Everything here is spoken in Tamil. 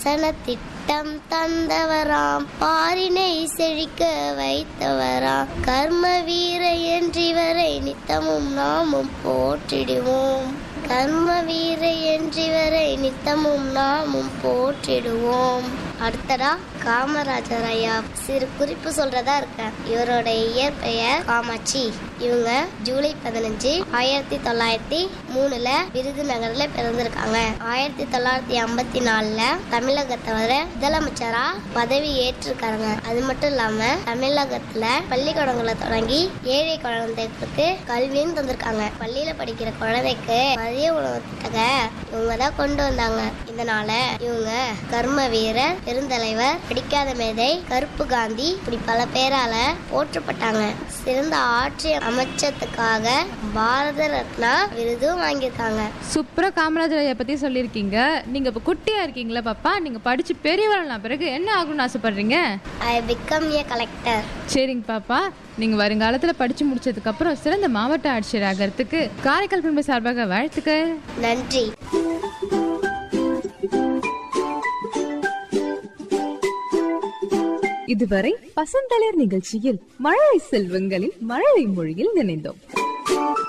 சனத்திட்டம் தந்தவராம் பாரினை செழிக்க வைத்தவராம் கர்ம வீர என்றிவரை நித்தமும் நாமும் போற்றிடுவோம் கர்ம வீர என்றிவரை நித்தமும் நாமும் போற்றிடுவோம் அடுத்ததா காமராஜர் ஐயா சிறு குறிப்பு சொல்றதா இருக்கேன் இவரோட இயற்பெயர் காமாட்சி இவங்க ஜூலை பதினஞ்சு ஆயிரத்தி தொள்ளாயிரத்தி மூணுல விருதுநகர்ல பிறந்திருக்காங்க ஆயிரத்தி தொள்ளாயிரத்தி ஐம்பத்தி நாலுல தமிழகத்தை வர முதலமைச்சரா பதவி ஏற்றிருக்காங்க அது மட்டும் இல்லாம தமிழகத்துல பள்ளிக்கூடங்களை தொடங்கி ஏழை குழந்தைகளுக்கு கல்வியும் தந்திருக்காங்க பள்ளியில படிக்கிற குழந்தைக்கு மதிய உணவு திட்டங்க இவங்க தான் கொண்டு வந்தாங்க இதனால இவங்க கர்ம வீரர் பெருந்தலைவர் பிடிக்காத மேதை கருப்பு காந்தி இப்படி பல பேரால போற்றப்பட்டாங்க சிறந்த ஆட்சி அமைச்சதுக்காக பாரத ரத்னா விருதும் வாங்கியிருக்காங்க சூப்பரா காமராஜர் ஐயா பத்தி சொல்லியிருக்கீங்க நீங்க இப்ப குட்டியா இருக்கீங்களா பாப்பா நீங்க படிச்சு பெரியவரலாம் பிறகு என்ன ஆகணும்னு ஆசைப்படுறீங்க ஐ பிகம் ஏ கலெக்டர் சரிங்க பாப்பா நீங்க வருங்காலத்துல படிச்சு முடிச்சதுக்கு அப்புறம் சிறந்த மாவட்ட ஆட்சியர் ஆகிறதுக்கு காரைக்கால் பண்பு சார்பாக வாழ்த்துக்கள் நன்றி இதுவரை பசந்தளிர் நிகழ்ச்சியில் மழலை செல்வங்களின் மழலை மொழியில் நினைந்தோம்